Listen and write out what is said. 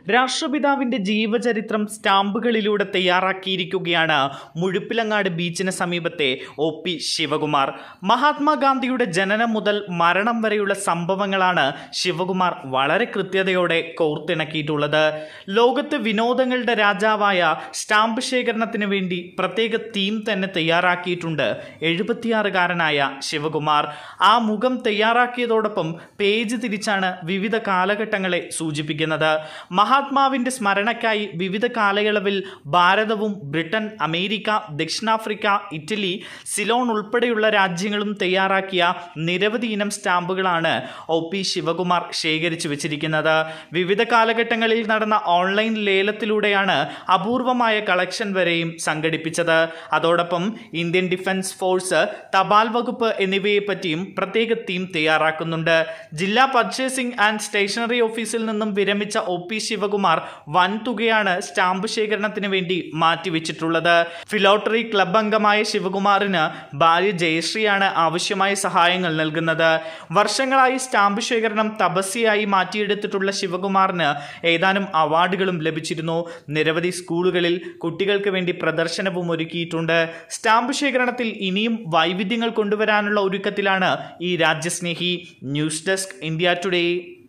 രാഷ്ട്രപിതാവിന്റെ ജീവചരിത്രം സ്റ്റാമ്പുകളിലൂടെ തയ്യാറാക്കിയിരിക്കുകയാണ് മുഴുപ്പിലങ്ങാട് ബീച്ചിന് സമീപത്തെ O P Shivakumar മഹാത്മാഗാന്ധിയുടെ ജനനം മുതൽ മരണം വരെയുള്ള സംഭവങ്ങളാണ് ശിവകുമാർ വളരെ കൃത്യതയോടെ കോർത്തിണക്കിയിട്ടുള്ളത് ലോകത്ത് വിനോദങ്ങളുടെ രാജാവായ സ്റ്റാമ്പ് ശേഖരണത്തിന് വേണ്ടി പ്രത്യേക തീം തന്നെ തയ്യാറാക്കിയിട്ടുണ്ട് എഴുപത്തിയാറുകാരനായ ശിവകുമാർ ആ മുഖം തയ്യാറാക്കിയതോടൊപ്പം പേജ് തിരിച്ചാണ് വിവിധ കാലഘട്ടങ്ങളെ സൂചിപ്പിക്കുന്നത് മഹാത്മാവിന്റെ സ്മരണയ്ക്കായി വിവിധ കാലയളവിൽ ഭാരതവും ബ്രിട്ടൻ അമേരിക്ക ദക്ഷിണാഫ്രിക്ക ഇറ്റലി സിലോൺ ഉൾപ്പെടെയുള്ള രാജ്യങ്ങളും തയ്യാറാക്കിയ നിരവധി ഇനം സ്റ്റാമ്പുകളാണ് ഒ പി ശിവകുമാർ ശേഖരിച്ചു വെച്ചിരിക്കുന്നത് വിവിധ കാലഘട്ടങ്ങളിൽ നടന്ന ഓൺലൈൻ ലേലത്തിലൂടെയാണ് അപൂർവമായ കളക്ഷൻ വരെയും സംഘടിപ്പിച്ചത് അതോടൊപ്പം ഇന്ത്യൻ ഡിഫൻസ് ഫോഴ്സ് തപാൽ വകുപ്പ് എന്നിവയെ പറ്റിയും പ്രത്യേക തീം തയ്യാറാക്കുന്നുണ്ട് ജില്ലാ പർച്ചേസിംഗ് ആൻഡ് സ്റ്റേഷനറി ഓഫീസിൽ നിന്നും വിരമിച്ച ഒ പി ശിവകുമാർ വൻ തുകയാണ് സ്റ്റാമ്പ് ശേഖരണത്തിന് വേണ്ടി മാറ്റിവെച്ചിട്ടുള്ളത് ഫിലോട്ടറി ക്ലബ് അംഗമായ ശിവകുമാറിന് ഭാര്യ ജയശ്രീയാണ് ആവശ്യമായ സഹായങ്ങൾ നൽകുന്നത് വർഷങ്ങളായി സ്റ്റാമ്പ് ശേഖരണം തപസ്യയായി മാറ്റിയെടുത്തിട്ടുള്ള ശിവകുമാറിന് ഏതാനും അവാർഡുകളും ലഭിച്ചിരുന്നു നിരവധി സ്കൂളുകളിൽ കുട്ടികൾക്ക് വേണ്ടി പ്രദർശനവും ഒരുക്കിയിട്ടുണ്ട് സ്റ്റാമ്പ് ശേഖരണത്തിൽ ഇനിയും വൈവിധ്യങ്ങൾ കൊണ്ടുവരാനുള്ള ഒരുക്കത്തിലാണ് ഈ രാജ്യസ്നേഹി ന്യൂസ് ഡെസ്ക് ഇന്ത്യ ടുഡേ